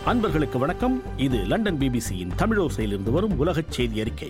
அன்பர்களுக்கு வணக்கம் இது லண்டன் பிபிசியின் தமிழோசையிலிருந்து வரும் உலகச் செய்தி அறிக்கை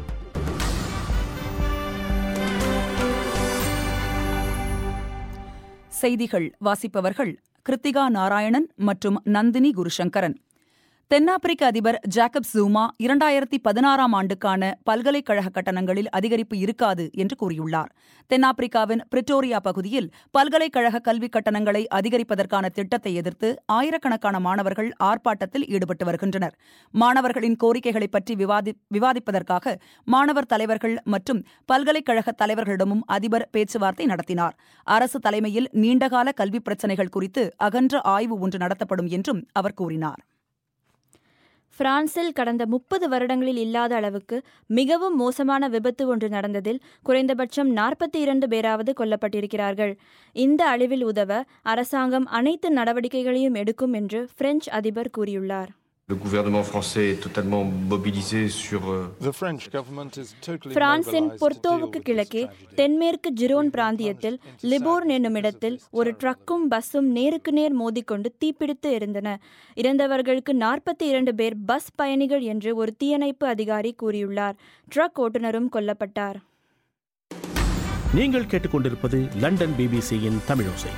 செய்திகள் வாசிப்பவர்கள் கிருத்திகா நாராயணன் மற்றும் நந்தினி குருசங்கரன் தென்னாப்பிரிக்க அதிபர் ஜாக்கப் ஜூமா இரண்டாயிரத்தி பதினாறாம் ஆண்டுக்கான பல்கலைக்கழக கட்டணங்களில் அதிகரிப்பு இருக்காது என்று கூறியுள்ளார் தென்னாப்பிரிக்காவின் பிரிட்டோரியா பகுதியில் பல்கலைக்கழக கல்விக் கட்டணங்களை அதிகரிப்பதற்கான திட்டத்தை எதிர்த்து ஆயிரக்கணக்கான மாணவர்கள் ஆர்ப்பாட்டத்தில் ஈடுபட்டு வருகின்றனர் மாணவர்களின் கோரிக்கைகளை பற்றி விவாதி விவாதிப்பதற்காக மாணவர் தலைவர்கள் மற்றும் பல்கலைக்கழக தலைவர்களிடமும் அதிபர் பேச்சுவார்த்தை நடத்தினார் அரசு தலைமையில் நீண்டகால கல்விப் பிரச்சினைகள் குறித்து அகன்ற ஆய்வு ஒன்று நடத்தப்படும் என்றும் அவர் கூறினார் பிரான்சில் கடந்த முப்பது வருடங்களில் இல்லாத அளவுக்கு மிகவும் மோசமான விபத்து ஒன்று நடந்ததில் குறைந்தபட்சம் நாற்பத்தி இரண்டு பேராவது கொல்லப்பட்டிருக்கிறார்கள் இந்த அழிவில் உதவ அரசாங்கம் அனைத்து நடவடிக்கைகளையும் எடுக்கும் என்று பிரெஞ்சு அதிபர் கூறியுள்ளார் Le gouvernement français est totalement mobilisé sur euh, The French government is totally பிரான்சின் mobilized to deal பொர்த்தோவுக்கு with this கிழக்கே tragedy. தென்மேற்கு ஜிரோன் பிராந்தியத்தில் லிபோர்ன் என்னும் இடத்தில் ஒரு ட்ரக்கும் பஸ்ஸும் நேருக்கு நேர் மோதிக்கொண்டு தீப்பிடித்து எரிந்தன இறந்தவர்களுக்கு நாற்பத்தி இரண்டு பேர் பஸ் பயணிகள் என்று ஒரு தீயணைப்பு அதிகாரி கூறியுள்ளார் ட்ரக் ஓட்டுநரும் கொல்லப்பட்டார் நீங்கள் கேட்டுக்கொண்டிருப்பது லண்டன் பிபிசியின் தமிழோசை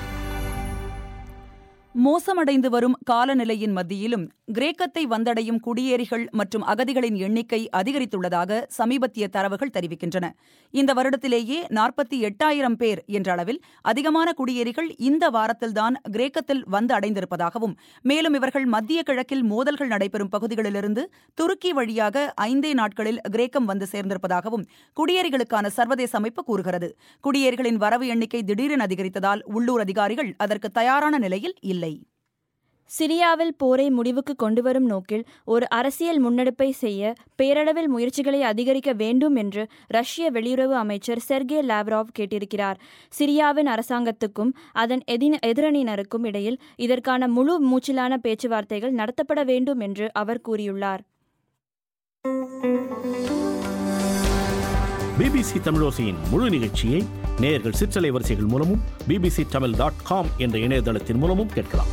மோசமடைந்து வரும் காலநிலையின் மத்தியிலும் கிரேக்கத்தை வந்தடையும் குடியேறிகள் மற்றும் அகதிகளின் எண்ணிக்கை அதிகரித்துள்ளதாக சமீபத்திய தரவுகள் தெரிவிக்கின்றன இந்த வருடத்திலேயே நாற்பத்தி எட்டாயிரம் பேர் என்ற அளவில் அதிகமான குடியேறிகள் இந்த வாரத்தில்தான் கிரேக்கத்தில் வந்து அடைந்திருப்பதாகவும் மேலும் இவர்கள் மத்திய கிழக்கில் மோதல்கள் நடைபெறும் பகுதிகளிலிருந்து துருக்கி வழியாக ஐந்தே நாட்களில் கிரேக்கம் வந்து சேர்ந்திருப்பதாகவும் குடியேறிகளுக்கான சர்வதேச அமைப்பு கூறுகிறது குடியேறிகளின் வரவு எண்ணிக்கை திடீரென அதிகரித்ததால் உள்ளூர் அதிகாரிகள் அதற்கு தயாரான நிலையில் இல்லை சிரியாவில் போரை முடிவுக்கு கொண்டுவரும் நோக்கில் ஒரு அரசியல் முன்னெடுப்பை செய்ய பேரளவில் முயற்சிகளை அதிகரிக்க வேண்டும் என்று ரஷ்ய வெளியுறவு அமைச்சர் செர்கே லாவ்ராவ் கேட்டிருக்கிறார் சிரியாவின் அரசாங்கத்துக்கும் அதன் எதின- எதிரணியினருக்கும் இடையில் இதற்கான முழு மூச்சிலான பேச்சுவார்த்தைகள் நடத்தப்பட வேண்டும் என்று அவர் கூறியுள்ளார் பிபிசி தமிழோசையின் முழு நிகழ்ச்சியை நேயர்கள் சிற்றலை வரிசைகள் மூலமும் பிபிசி தமிழ் டாட் காம் என்ற இணையதளத்தின் மூலமும் கேட்கலாம்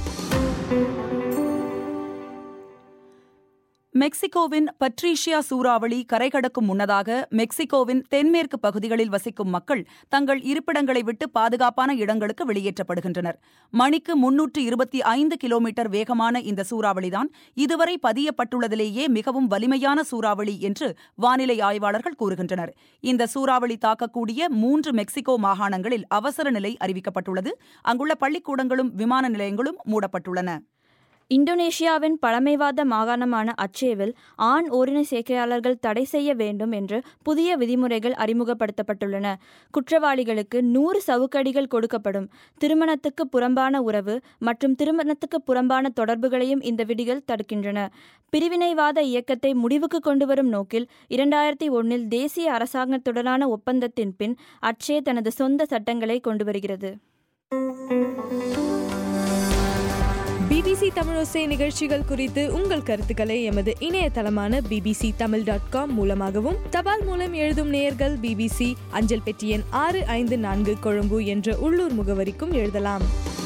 மெக்சிகோவின் பட்ரீஷியா சூறாவளி கரை கடக்கும் முன்னதாக மெக்சிகோவின் தென்மேற்கு பகுதிகளில் வசிக்கும் மக்கள் தங்கள் இருப்பிடங்களை விட்டு பாதுகாப்பான இடங்களுக்கு வெளியேற்றப்படுகின்றனர் மணிக்கு முன்னூற்று இருபத்தி ஐந்து கிலோமீட்டர் வேகமான இந்த சூறாவளிதான் இதுவரை பதியப்பட்டுள்ளதிலேயே மிகவும் வலிமையான சூறாவளி என்று வானிலை ஆய்வாளர்கள் கூறுகின்றனர் இந்த சூறாவளி தாக்கக்கூடிய மூன்று மெக்சிகோ மாகாணங்களில் அவசர நிலை அறிவிக்கப்பட்டுள்ளது அங்குள்ள பள்ளிக்கூடங்களும் விமான நிலையங்களும் மூடப்பட்டுள்ளன இந்தோனேஷியாவின் பழமைவாத மாகாணமான அச்சேவில் ஆண் ஓரின சேர்க்கையாளர்கள் தடை செய்ய வேண்டும் என்று புதிய விதிமுறைகள் அறிமுகப்படுத்தப்பட்டுள்ளன குற்றவாளிகளுக்கு நூறு சவுக்கடிகள் கொடுக்கப்படும் திருமணத்துக்கு புறம்பான உறவு மற்றும் திருமணத்துக்கு புறம்பான தொடர்புகளையும் இந்த விதிகள் தடுக்கின்றன பிரிவினைவாத இயக்கத்தை முடிவுக்கு கொண்டுவரும் நோக்கில் இரண்டாயிரத்தி ஒன்னில் தேசிய அரசாங்கத்துடனான ஒப்பந்தத்தின் பின் அச்சே தனது சொந்த சட்டங்களை கொண்டு வருகிறது பிபிசி தமிழோசை நிகழ்ச்சிகள் குறித்து உங்கள் கருத்துக்களை எமது இணையதளமான பிபிசி தமிழ் டாட் காம் மூலமாகவும் தபால் மூலம் எழுதும் நேயர்கள் பிபிசி அஞ்சல் பெட்டி எண் ஆறு ஐந்து நான்கு கொழும்பு என்ற உள்ளூர் முகவரிக்கும் எழுதலாம்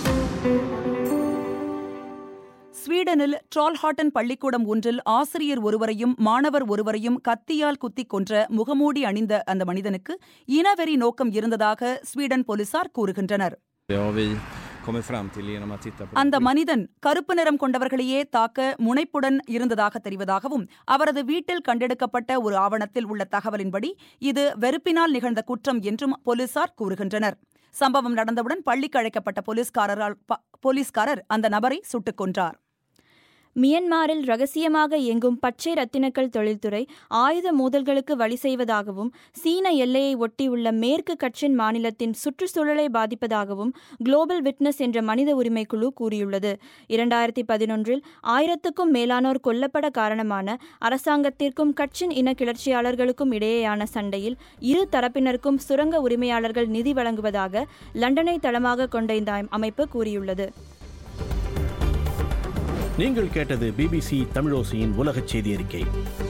ஸ்வீடனில் ட்ரால்ஹாட்டன் பள்ளிக்கூடம் ஒன்றில் ஆசிரியர் ஒருவரையும் மாணவர் ஒருவரையும் கத்தியால் குத்திக் கொன்ற முகமூடி அணிந்த அந்த மனிதனுக்கு இனவெறி நோக்கம் இருந்ததாக ஸ்வீடன் போலீசார் கூறுகின்றனர் Det har vi kommit fram till genom att titta på அந்த மனிதன் கருப்பு நிறம் கொண்டவர்களையே தாக்க முனைப்புடன் இருந்ததாக தெரிவதாகவும் அவரது வீட்டில் கண்டெடுக்கப்பட்ட ஒரு ஆவணத்தில் உள்ள தகவலின்படி இது வெறுப்பினால் நிகழ்ந்த குற்றம் என்றும் போலீசார் கூறுகின்றனர் சம்பவம் நடந்தவுடன் பள்ளிக்கு அழைக்கப்பட்ட போலீஸ்காரரால் ப- போலீஸ்காரர் அந்த நபரை சுட்டுக் கொன்றார் மியன்மாரில் ரகசியமாக இயங்கும் பச்சை ரத்தினக்கல் தொழில்துறை ஆயுத மோதல்களுக்கு வழி செய்வதாகவும் சீன எல்லையை ஒட்டியுள்ள மேற்கு கட்சின் மாநிலத்தின் சுற்றுச்சூழலை பாதிப்பதாகவும் குளோபல் விட்னஸ் என்ற மனித உரிமை குழு கூறியுள்ளது இரண்டாயிரத்தி பதினொன்றில் ஆயிரத்துக்கும் மேலானோர் கொல்லப்பட காரணமான அரசாங்கத்திற்கும் கட்சின் இன கிளர்ச்சியாளர்களுக்கும் இடையேயான சண்டையில் இரு தரப்பினருக்கும் சுரங்க உரிமையாளர்கள் நிதி வழங்குவதாக லண்டனை தளமாக கொண்ட இந்த அமைப்பு கூறியுள்ளது நீங்கள் கேட்டது பிபிசி தமிழோசையின் உலகச் செய்தி அறிக்கை